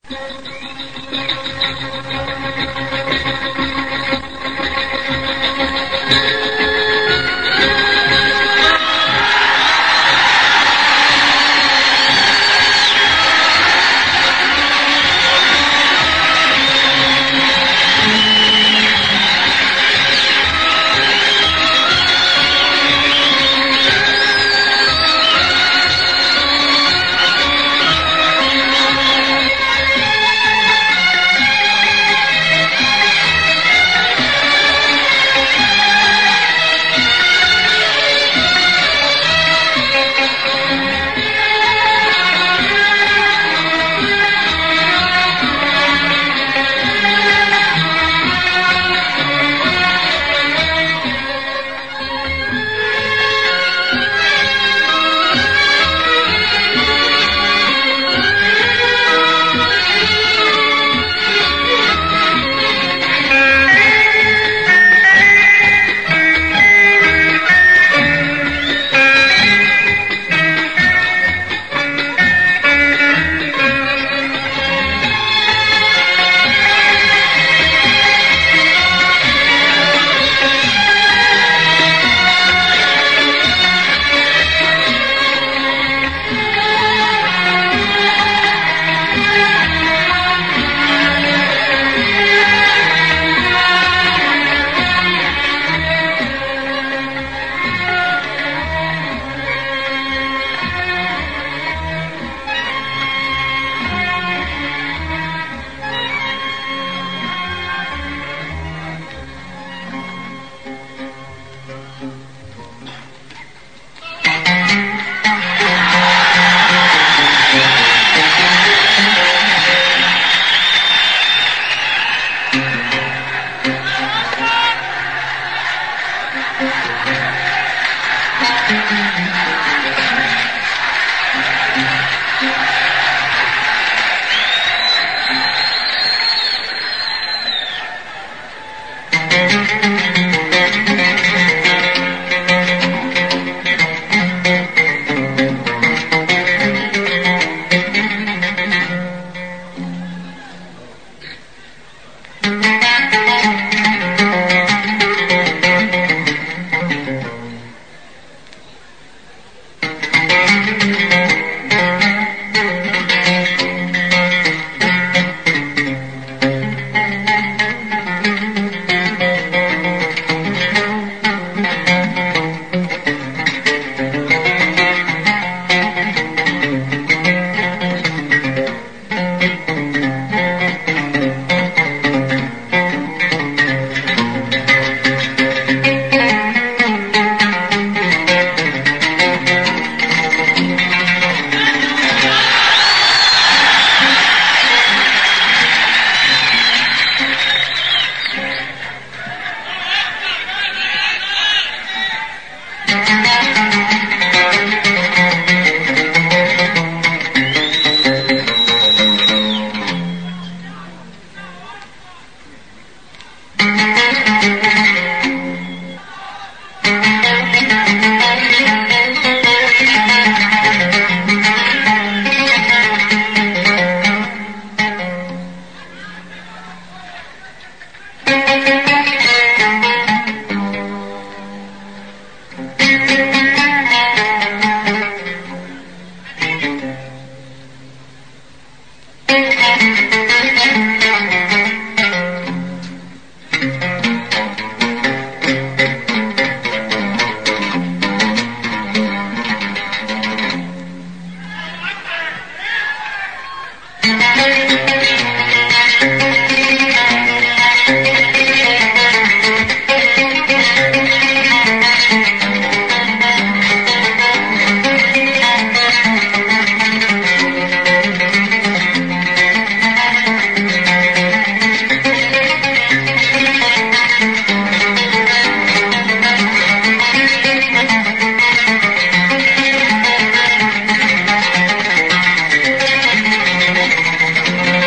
Thank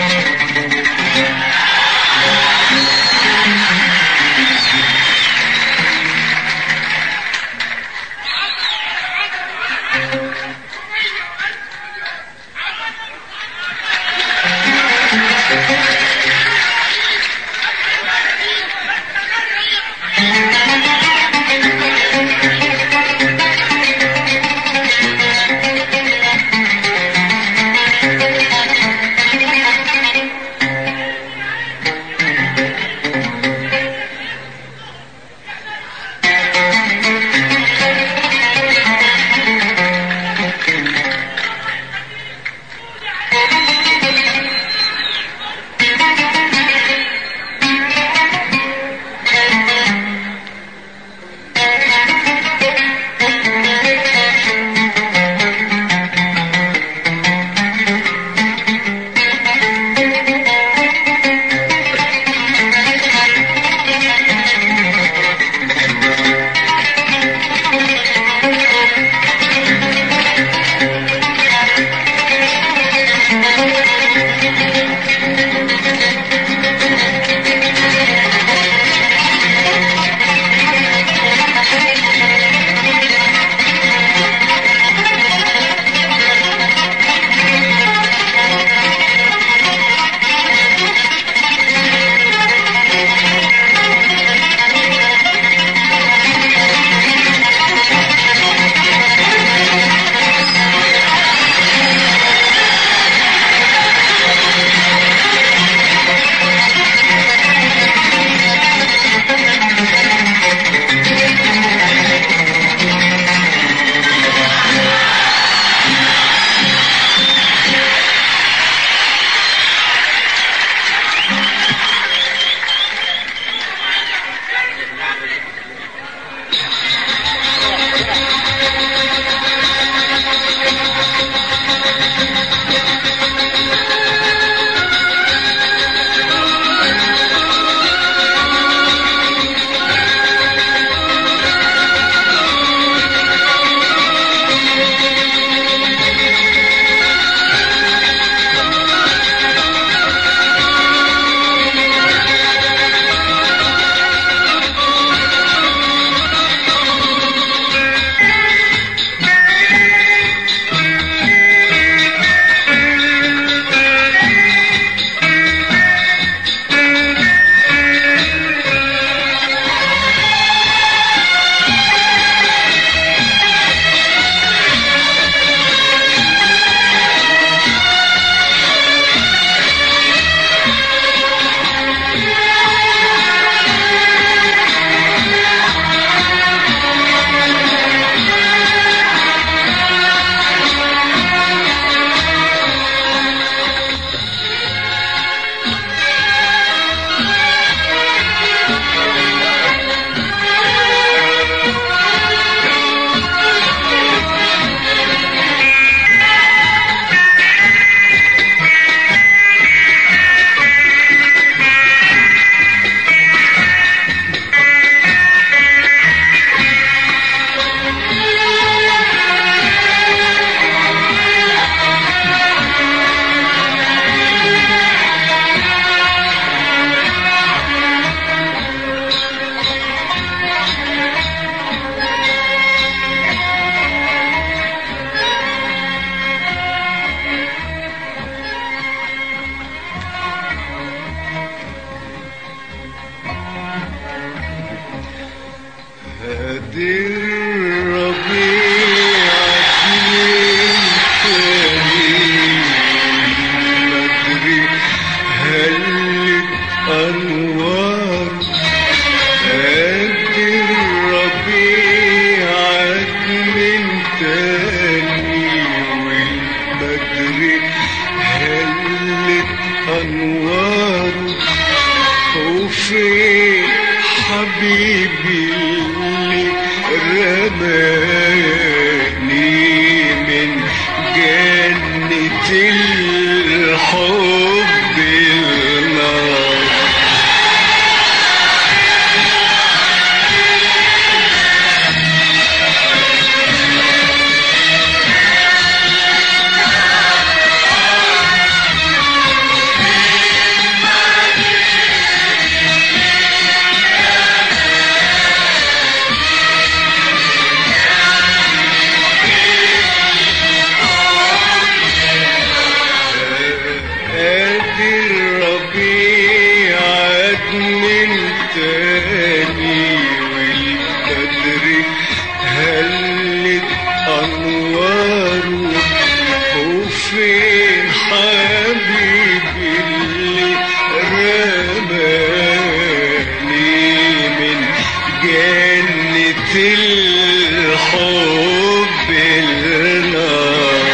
هادي الربيع الكريم مدري هلت أنوار هادي الربيع من تاني والبدري هلت أنوار وفين حبيبي اللي رماني من جنة الحب النار قادر بيعد من تاني والبدر هلت أنواره وفين حبيبي اللي رماني من جنة الحب النار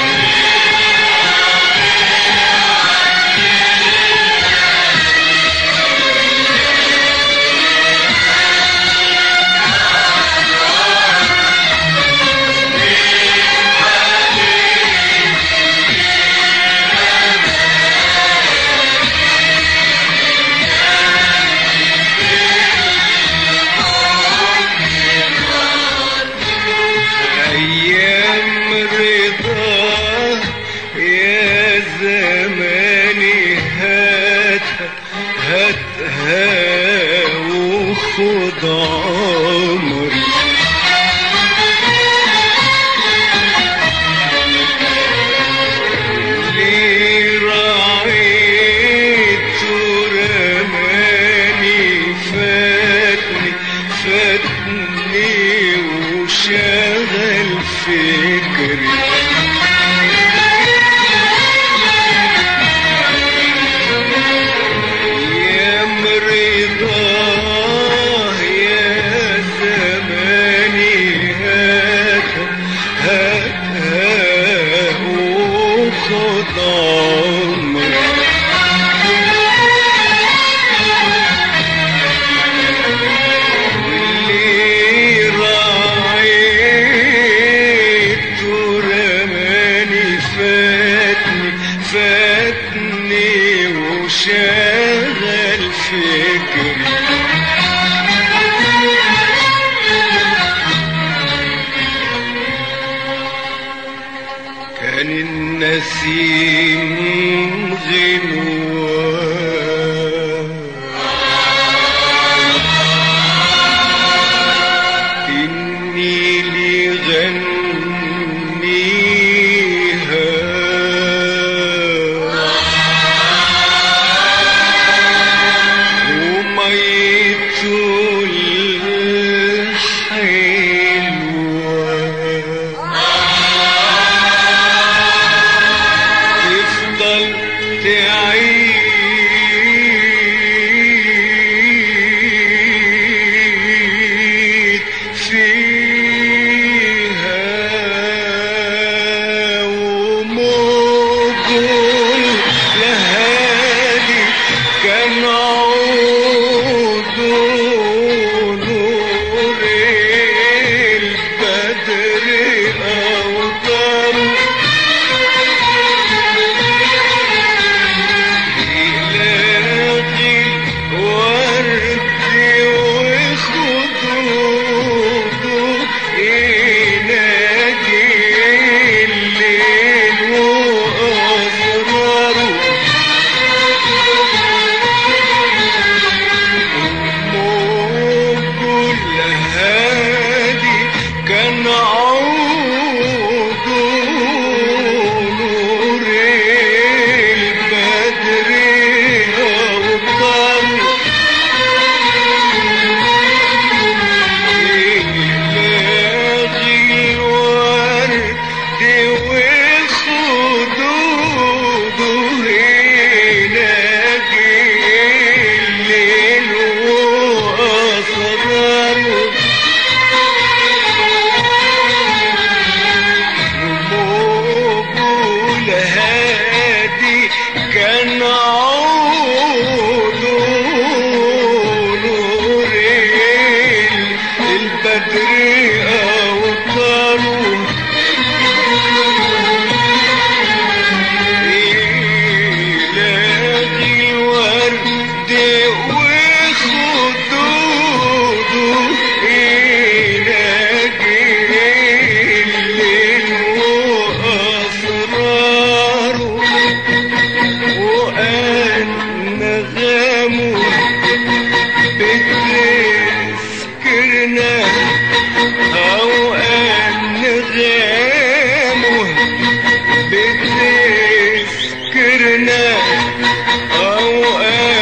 أيام رضا يا زماني هاتها هاتها وخد عمري اللي راعيت ورماني فاتني فاتني وشغل فكري يا مرضاه يا زماني هات هات وخد عمري واللي راعيت ورماني فاتني فاتني وشغل فكري كان النسيم غنوان إني لغنيها وميت الحلوة تفضل تعيد فيها وموج لهادي كان عود نور البدر أوطاره إلاقي ورد وخدوده ينادي الليل وأسراره كل هادي كان عود نور البدر أوطان يلاقي الورد وخدوده ينادي الليل وأسراره موجود هادي كان عود نور البدر أوطاره يلاقي الورد وخدوده ينادي الليل وأسراره وأنغامه بتذكرنا أو أنغامه بتذكرنا أو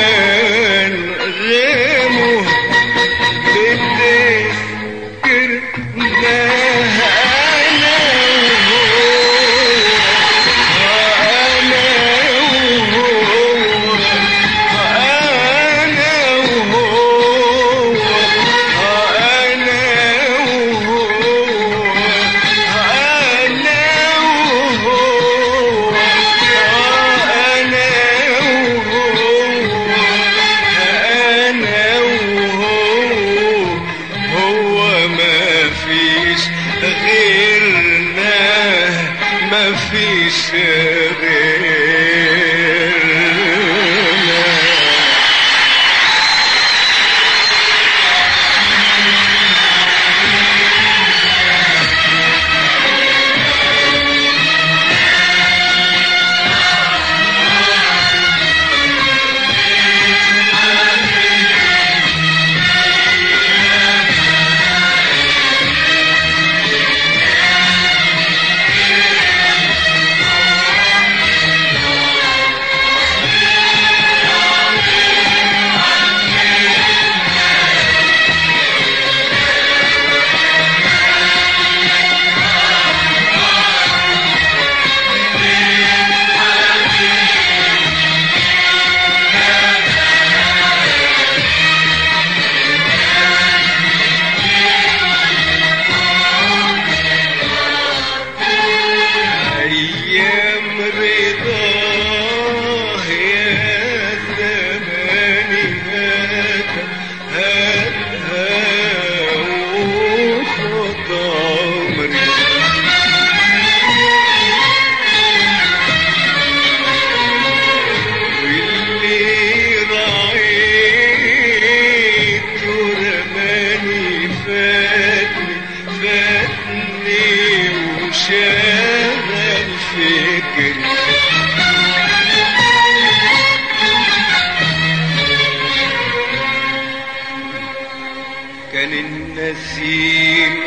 النسيم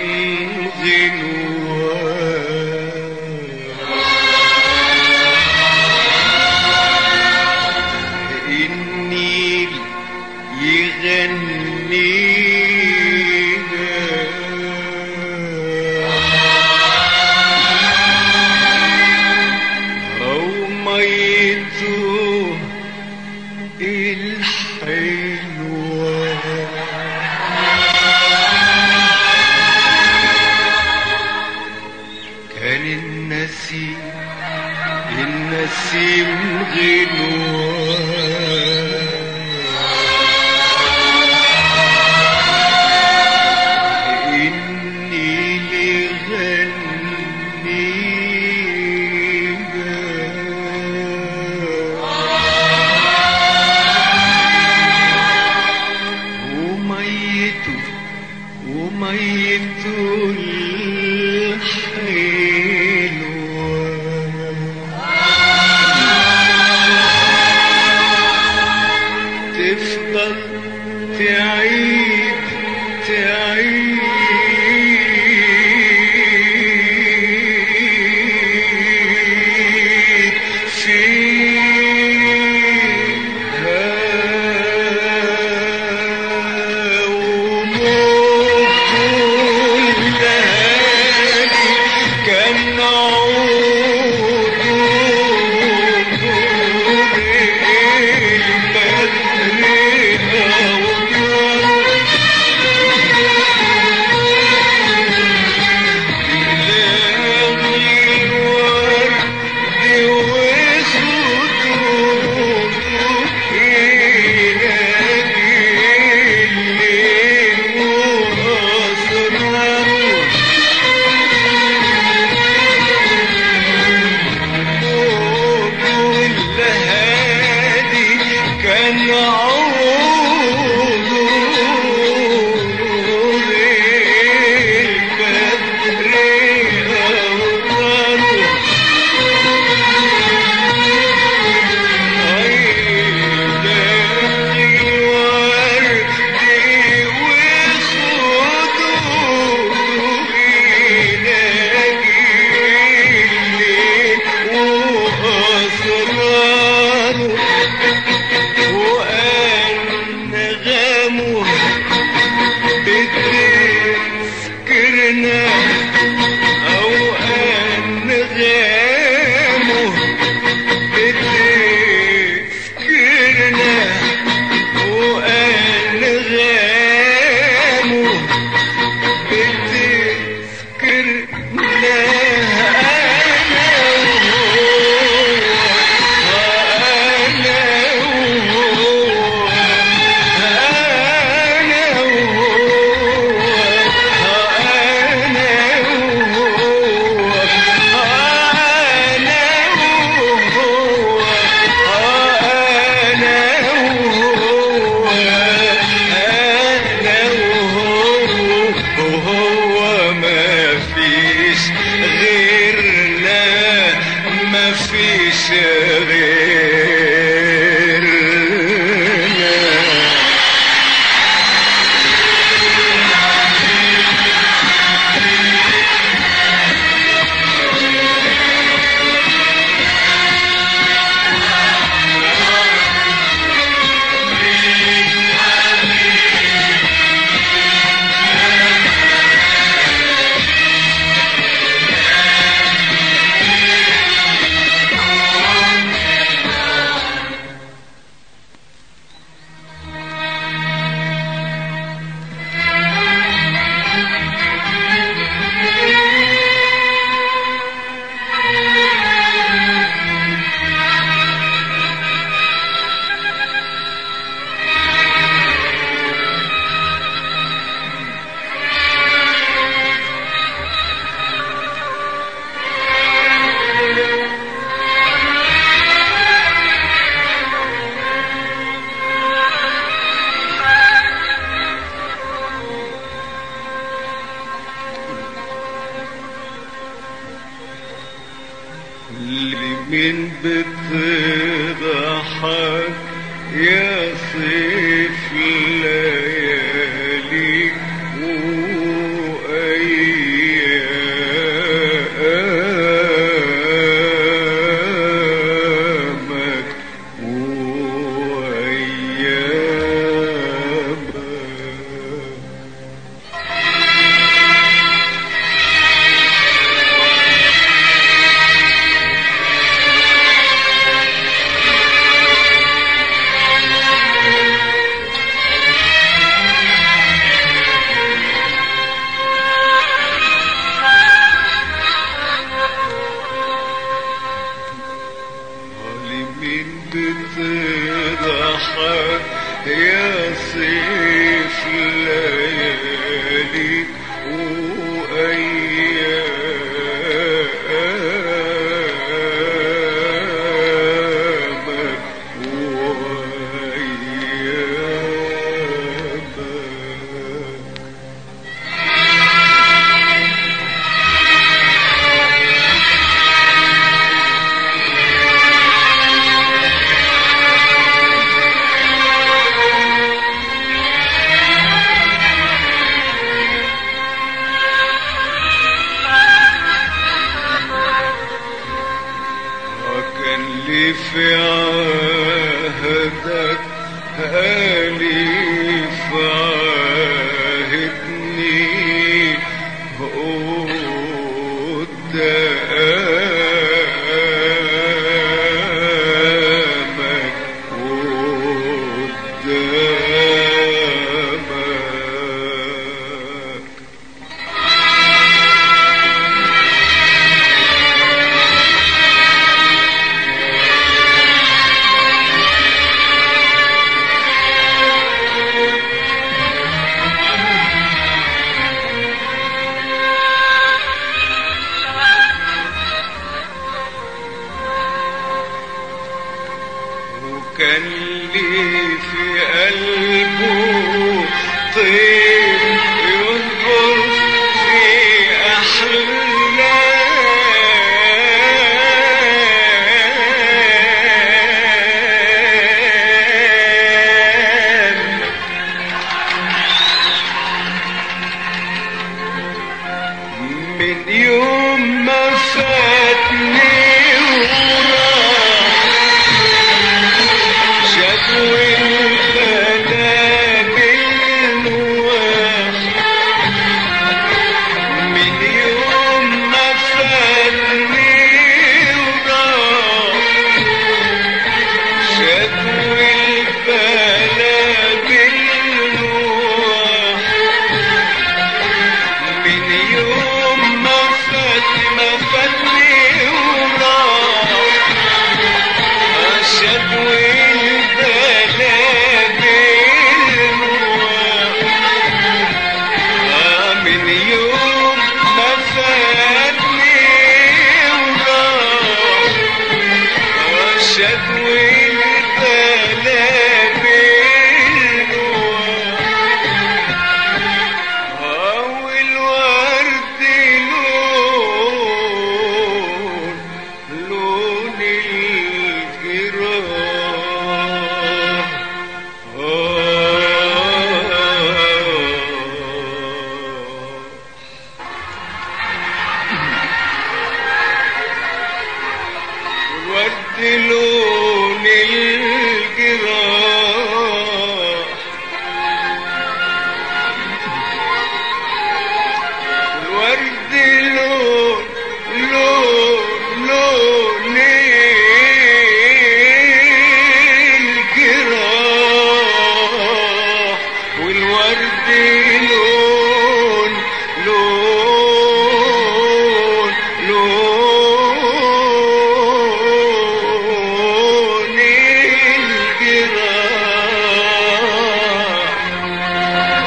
غنوان النيل يغنيها أو ميته الحلوة كان النسيم النسيم غنوة إني لغنيها وميت وميت الحلوة تفضل تعيد تعيد فيها وموت الليالي كان عود كان عود البدر أوطانه بتذكرنا أو أنغامه بتذكرنا وأنغامه بتذكرنا أنا وهو أنا وهو أنا وهو أنا وهو أنا وهو أنا وهو وهو ما فيش غيرنا ما فيش غيرنا اللي من بتضحك يا صيف ليالي فرحة يا صيف ليالي وأيامك وأيامك وكان لي في عهدك أليف عهدني قدامك قدامك وكان لي في قلبه طيب ينظر في أحلام من يوم ما فاتني وراح شكوى البلاد النواح من يوم ما فاتني وراح شكوى البلاد النواح من يوم ما فات ما فاتني وراح شكوى البلاد النواح من يوم ما فاتني وراح شكوى البلاد النواح والورد لون لون الجراح آه والورد لون الجراح الورد لون لون لون الجراح والورد لون لون لون الجراح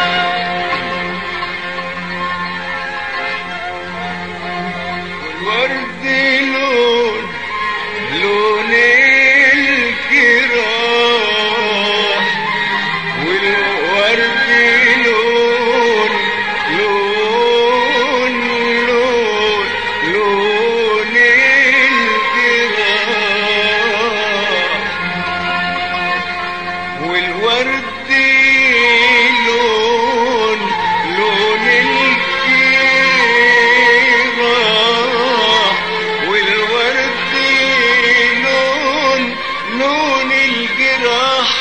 والورد لون لون الجراح والورد لون لون لون لون الجراح والورد لون لون الجراح والورد لون لون الجراح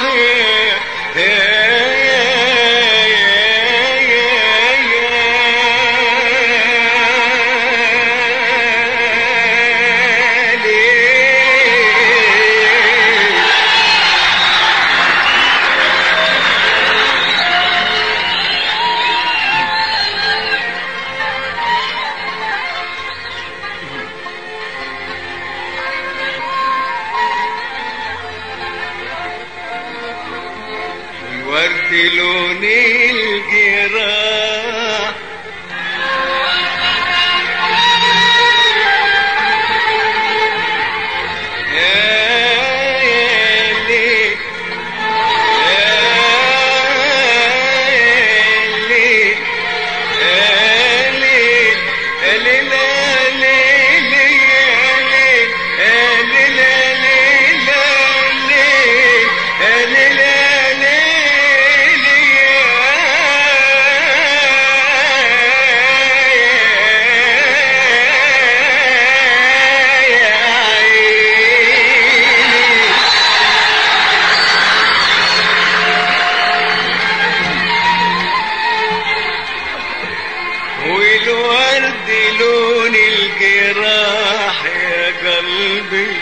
ورد لون الجراح يا ليل والورد لون الجراح يا قلبي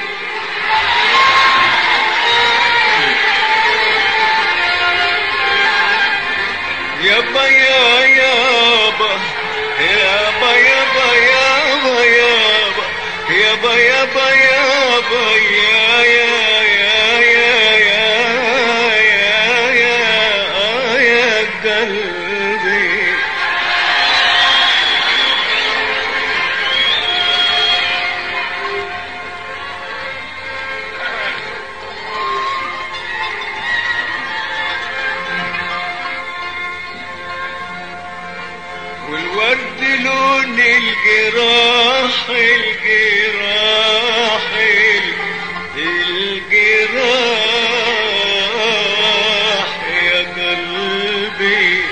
يابا يا يابا يابا يابا يابا يابا يابا يابا يابا يا يا يا يا يا يا يا يا قلبي والورد لون الجراح الجراح الجراح يا قلبي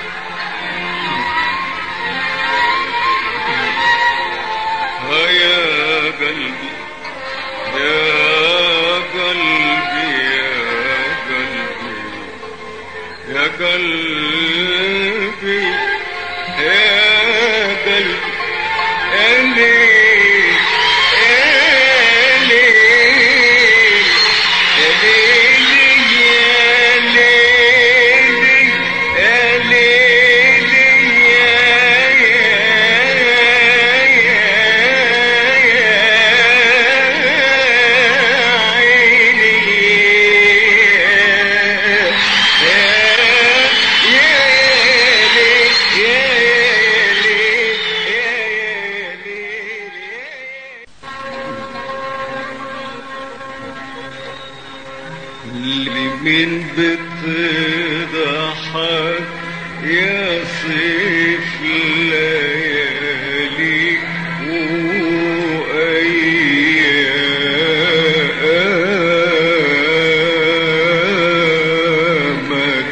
ها يا قلبي يا قلبي يا قلبي يا قلبي يا قلبي يا ليل يا ليل يا ليل يا ليل يا ليل يا اللي من بتضحك يا صيف ليالي وأيامك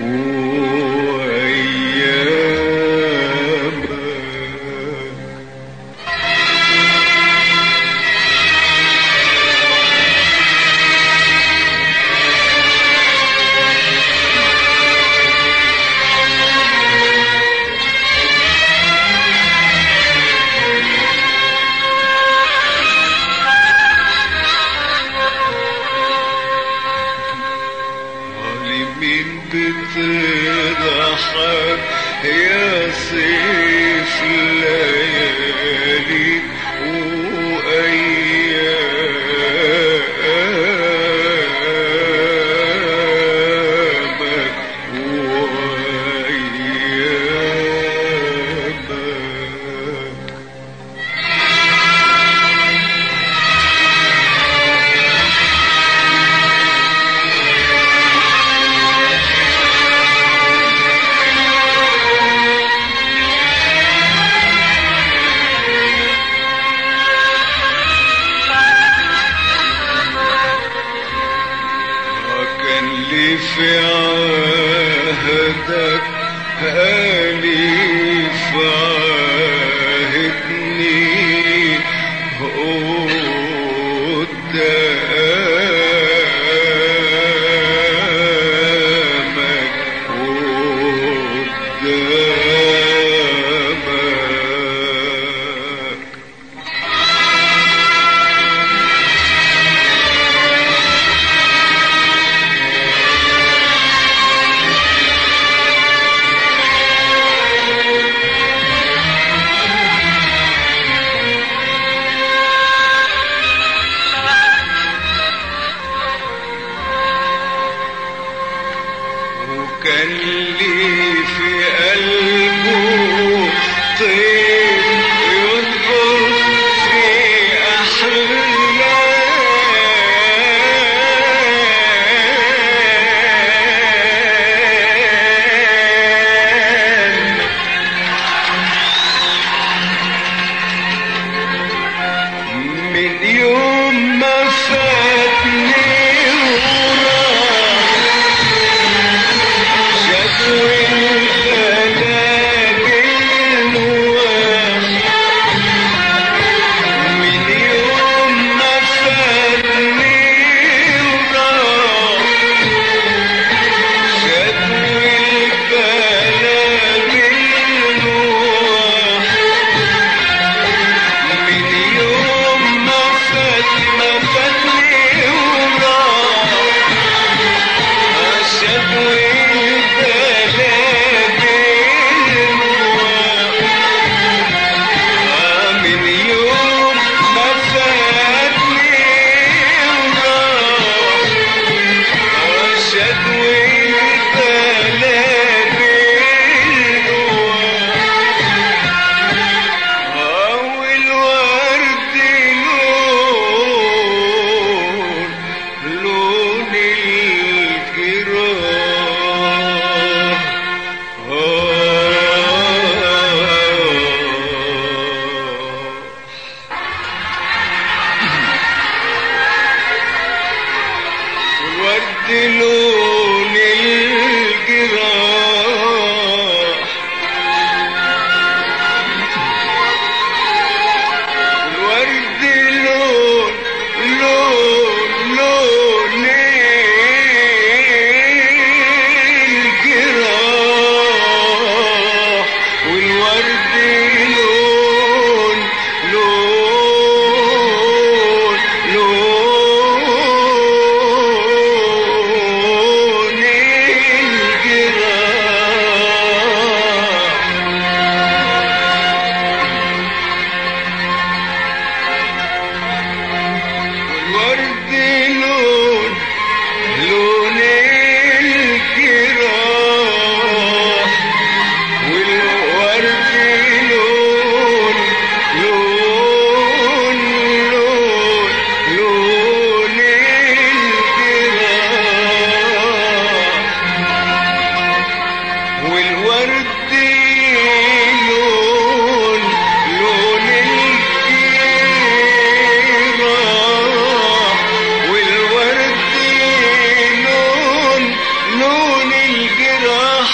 وأيامك مين بتضحك يا سيف ليالي وأيامك وأيامك وكان لي في عهدك أليف عهدني قدامك قدامك كان لي في قلبه طيب يدخل في أحلام من يوم ما فاتني وراح شكوى البلاد النواح من يوم ما فاتني وراح شكوى البلاد النواح من يوم ما فات ما فاتني وراح شكوى البلاد النواح من يوم ما فاتني وراح شكوى البلاد النواح والورد لون لون الجراح والورد لون الجراح الورد لون لون لون الجراح والورد لون لون لون الجراح والورد لون لون الجراح والورد لون لون لون لون الجراح والورد لون لون الجراح والورد لون لون الجراح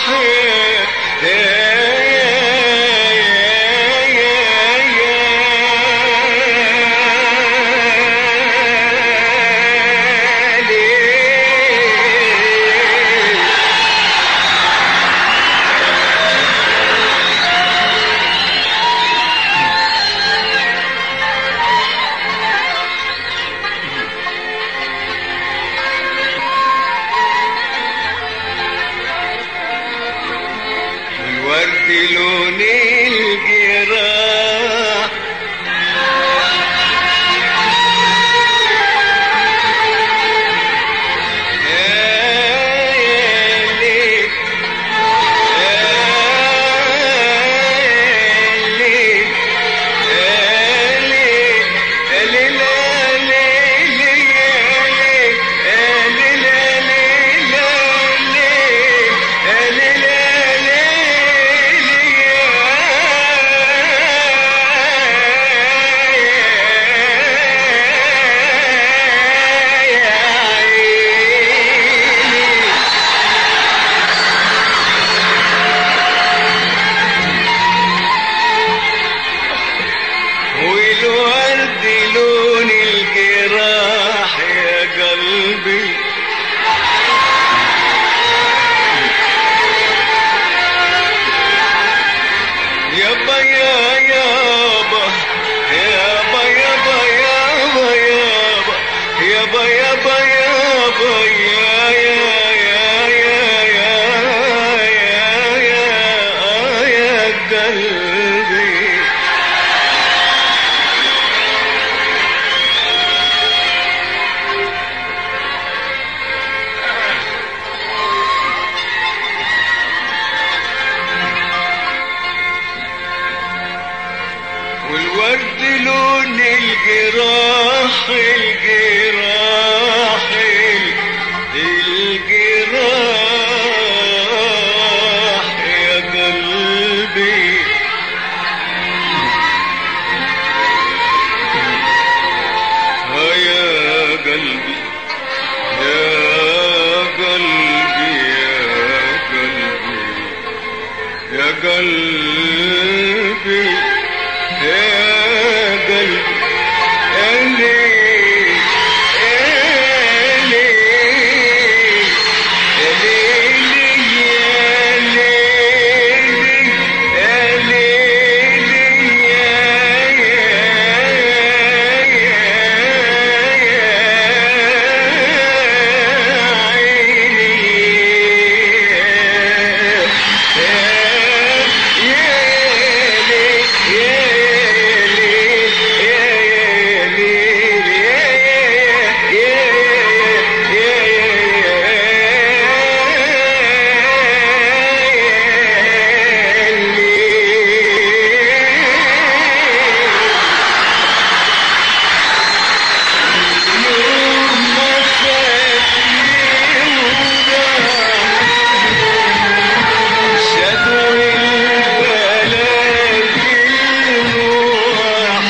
الورد لون الجراح يا ليل يا ليل يا الجراح الجراح يا قلبي ها يا قلبي يا قلبي يا قلبي يا قلبي يا قلبي يا ليل يا ليل يا ليل يا ليل يا ليل يا شدوا البلد الروح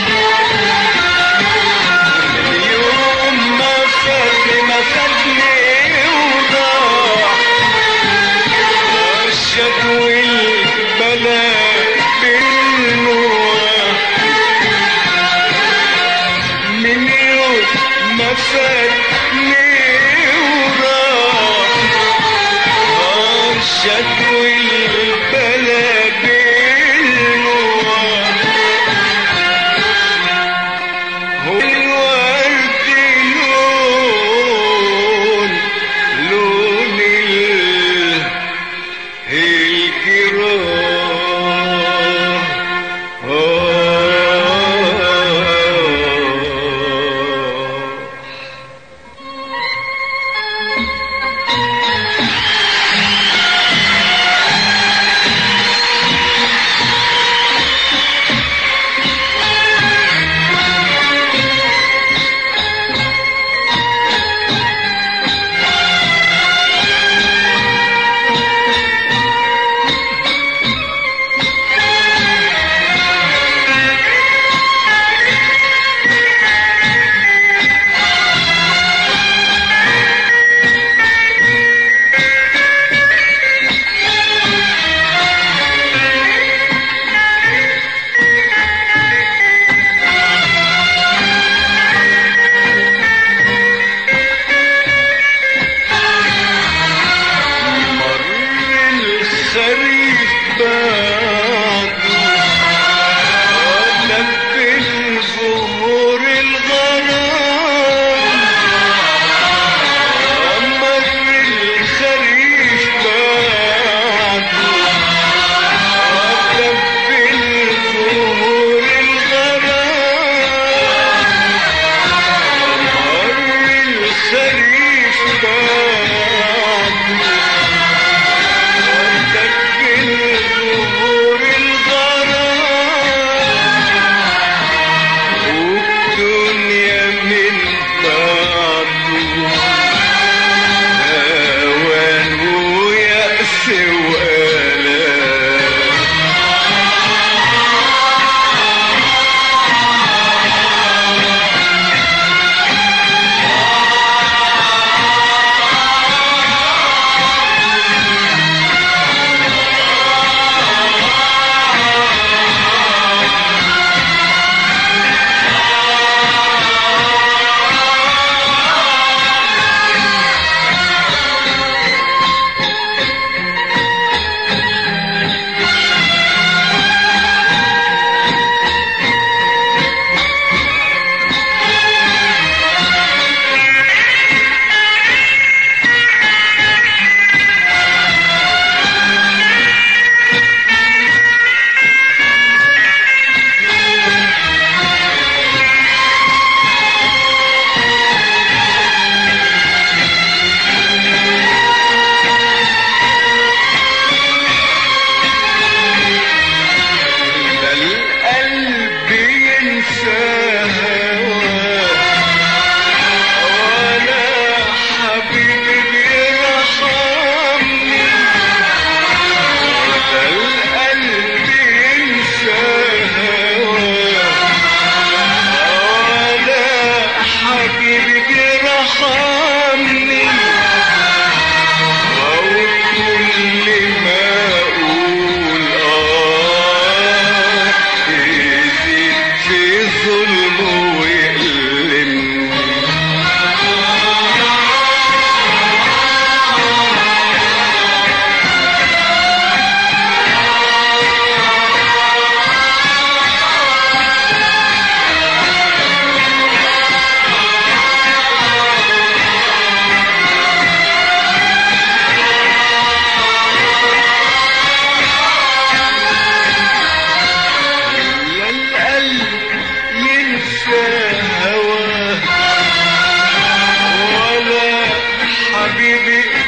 اليوم ما فات ما فاتني وضاع شدوا البلد بالروح من يوم ما فاتني وضاع شدوا البلد بالنور هو الورد لون لون ال- الجراح آه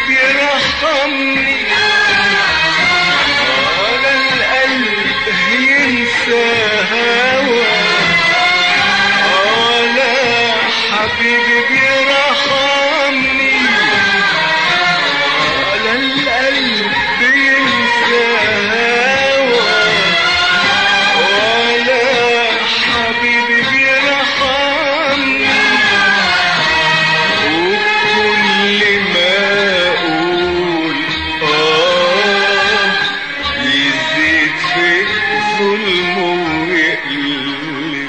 بيرحمني ولا القلب ينسى هوى ولا حبيبي بيرحمني ولا القلب ينسى هوى ولا حبيبي بيرحمني وكل ما اقول اه يزيد في ظلمه ويقلب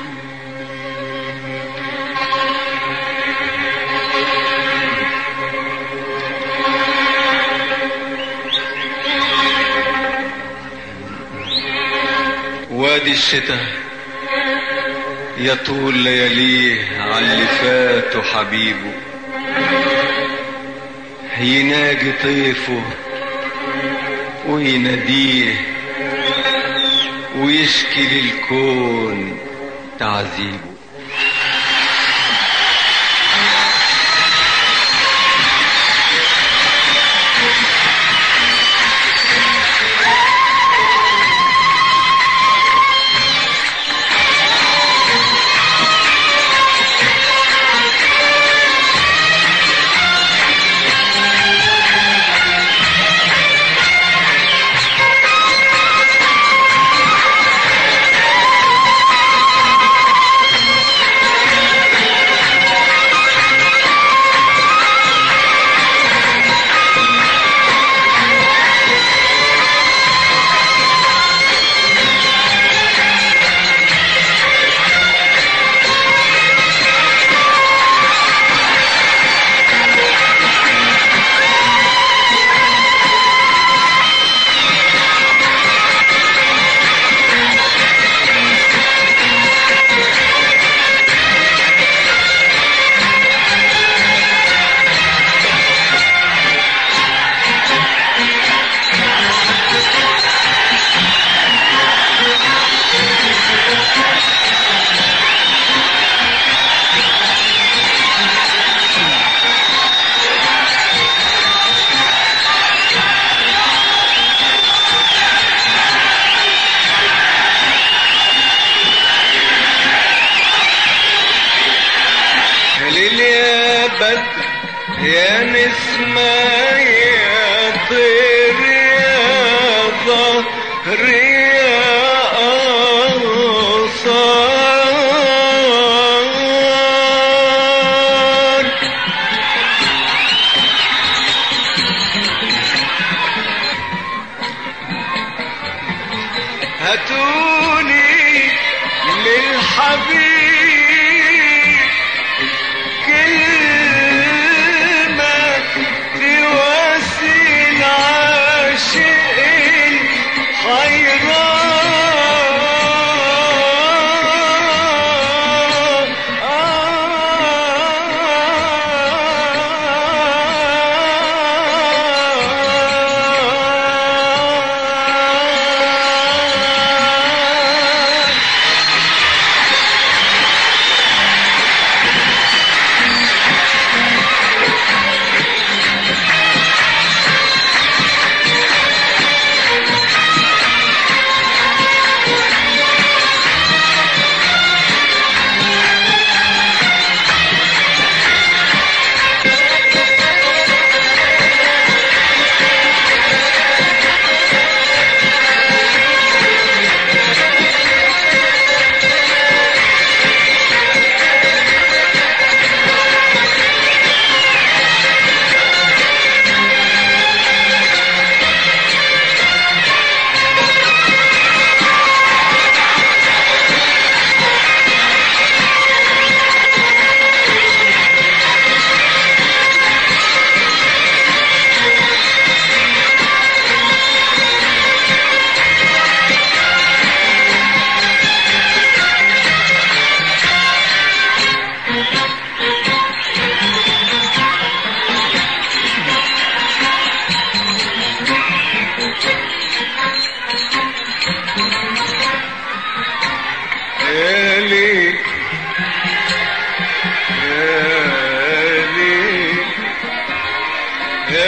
وادي الشتاء يطول لياليه على اللي فات حبيبه يناجي طيفه ويناديه ويشكي للكون تعذيبه يا ليل يا بدر يا نسمة يا طير يا ظهر يا أغصان هاتوني للحبيب كلمة تواسي العاشق الحيران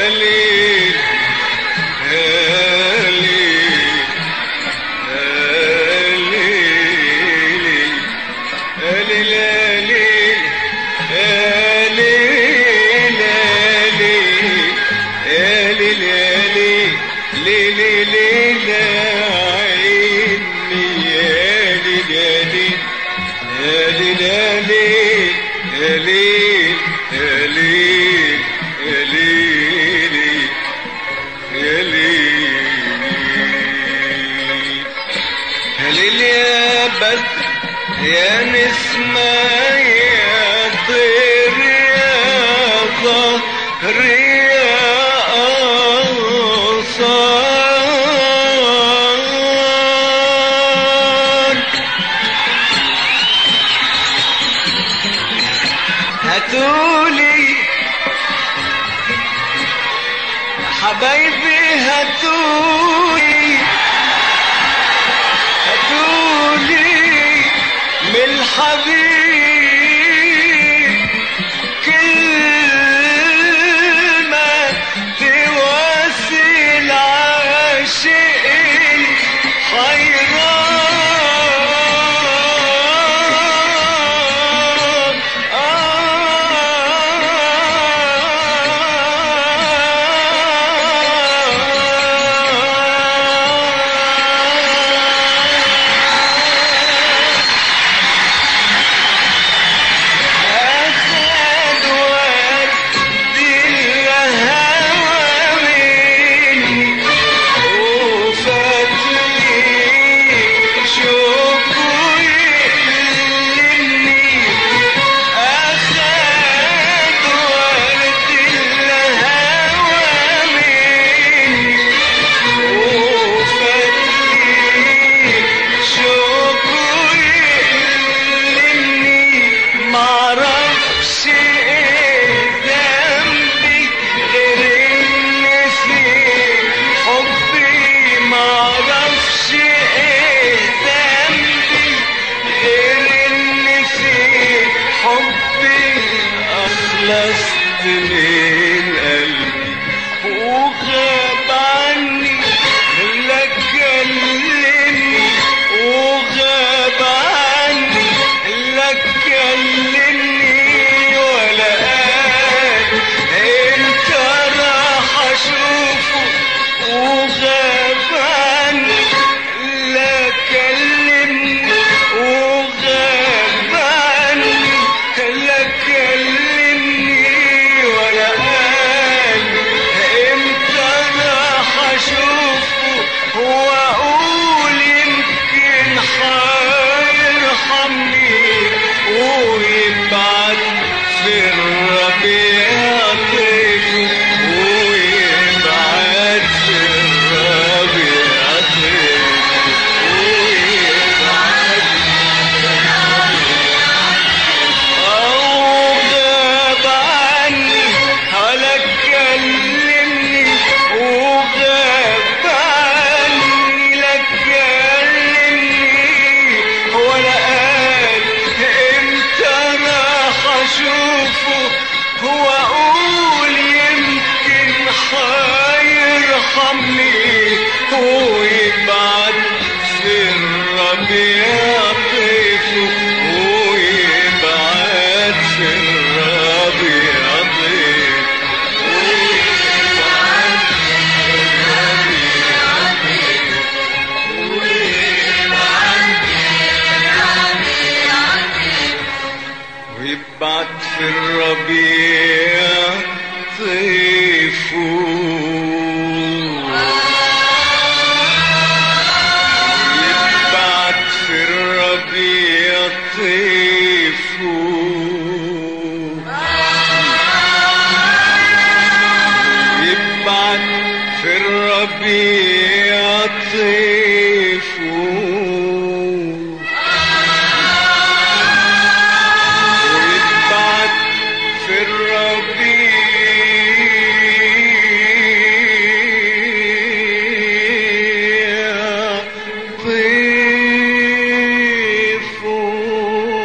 ليل يا ليل يا ليل يا ليل يا ليل يا ليل يا ليل يا ليل ليل يا ليل يا ليل يا ليل يا ليل يا ليل يا ليل يا ليل يا ليل يا بدر يا نسمة يا طير يا ظهر يا أغصان هاتولي حبايبي هاتولي هاتولي من الحبيب كلمة تواسي العاشقين حيران أخذ ودي الهوى مني وفاتني شوقه يقلني أخذ ودي الهوى مني وفاتني شوقه يقلني معرفش ايه ذنبي غير ان في حبي معرفش ايه ذنبي غير ان في حبي اخلصت من قلبي وغاب عني لا كلمني وغاب عني لا كلمني ولا قال انت راح اشوفه وغاب عني لا كلمني وغاب عني لا كلمني ولا قال امتى راح اشوفه واقول يمكن حيرحمني ويبعد في الربيع طيفه ويبعد في الربيع طيفه ويبعد أو غاب عني ولا كلمني وغاب عني لا كلمني ولا قال امتى راح اشوفه هو اقول يمكن حيرحمني ويبعد في الربيع طيفه ويبعد في الربيع طيفه ويبعد في الربيع ويبعد في الربيع طيفه يبعد في الربيع طيفه يبعد في الربيع طيفه ويبعد في الربيع طيفه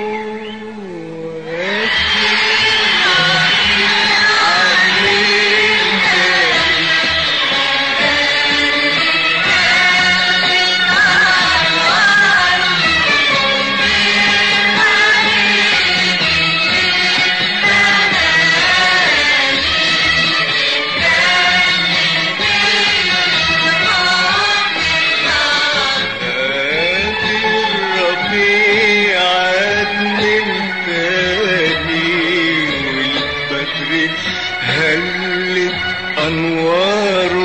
عليه أنواره